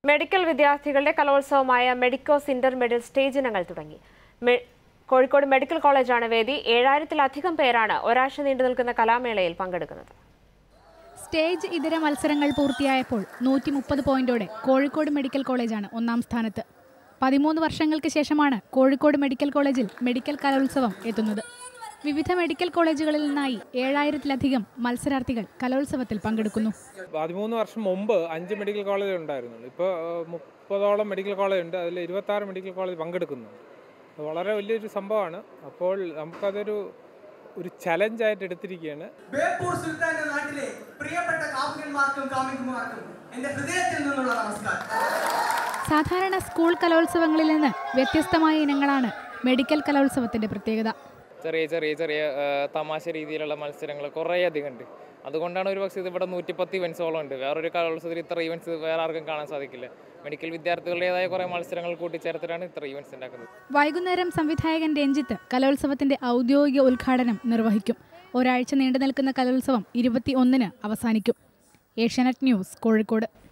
medical വിദ്യാർത്ഥികളുടെ കലോത്സവമായ medicos ഇന്റർമീഡിയൽ stage ഇനങ്ങൾ തുടങ്ങി മെ- കോഴിക്കോട് മെഡിക്കൽ കോളേജാണ് വേദി ഏഴായിരത്തിലധികം പേരാണ് ഒരാഴ്ച നീണ്ടു നിൽക്കുന്ന കലാമേളയിൽ പങ്കെടുക്കുന്നത് സ്റ്റേജ് ഇതര മത്സരങ്ങൾ പൂർത്തിയായപ്പോൾ നൂറ്റി മുപ്പത് പോയിന്റോടെ കോഴിക്കോട് മെഡിക്കൽ കോളേജാണ് ഒന്നാം സ്ഥാനത്ത് പതിമൂന്ന് വർഷങ്ങൾക്ക് ശേഷമാണ് കോഴിക്കോട് മെഡിക്കൽ കോളേജിൽ മെഡിക്കൽ കലോത്സവം എത്തുന്നത് വിവിധ മെഡിക്കൽ കോളേജുകളിൽ നിന്നായി ഏഴായിരത്തിലധികം മത്സരാർത്ഥികൾ കലോത്സവത്തിൽ പങ്കെടുക്കുന്നു പതിമൂന്ന് വർഷം മുമ്പ് അഞ്ച് മെഡിക്കൽ കോളേജ് ഉണ്ടായിരുന്നുള്ളൂ ഇപ്പോൾ മുപ്പതോളം മെഡിക്കൽ കോളേജ് ഉണ്ട് അതിൽ ഇരുപത്താറ് മെഡിക്കൽ കോളേജ് പങ്കെടുക്കുന്നുണ്ട് അത് വളരെ വലിയൊരു സംഭവമാണ് അപ്പോൾ നമുക്കതൊരു ഒരു ചലഞ്ചായിട്ട് എടുത്തിരിക്കുകയാണ് ബേപ്പൂർ സുൽത്താന്റെ നാട്ടിലെ പ്രിയപ്പെട്ട കാമുകന്മാർക്കും കാമുകന്മാർക്കും എന്റെ ഹൃദയത്തിൽ നിന്നുള്ള നമസ്കാരം സാധാരണ സ്കൂൾ കലോത്സവങ്ങളിൽ നിന്ന് വ്യത്യസ്തമായ ഇനങ്ങളാണ് മെഡിക്കൽ കലോത്സവത്തിന്റെ പ്രത്യേകത ചെറിയ ചെറിയ ചെറിയ ആ, തമാശ രീതിയിലുള്ള മത്സരങ്ങൾ കുറേ അധികം ഉണ്ട് അതുകൊണ്ടാണ് ഒരു പക്ഷേ ഇതിവിടെ നൂറ്റിപ്പത്ത് ഇവൻസോളം ഉണ്ട് വേറൊരു കലോത്സവത്തിൽ ഇത്ര ഇവൻസ് വേറെ ആർക്കും കാണാൻ സാധിക്കില്ല മെഡിക്കൽ വിദ്യാർത്ഥികളുടേതായ കുറേ മത്സരങ്ങൾ കൂട്ടിച്ചേർത്തിട്ടാണ് ഇത്ര ഇവൻസ് ഉണ്ടാക്കുന്നത് വൈകുന്നേരം സംവിധായകൻ രഞ്ജിത്ത് കലോത്സവത്തിന്റെ ഔദ്യോഗിക ഉദ്ഘാടനം നിർവഹിക്കും ഒരാഴ്ച നീണ്ടു നിൽക്കുന്ന കലോത്സവം ഇരുപത്തി ഒന്നിന് അവസാനിക്കും ഏഷ്യാനെറ്റ് ന്യൂസ് കോഴിക്കോട്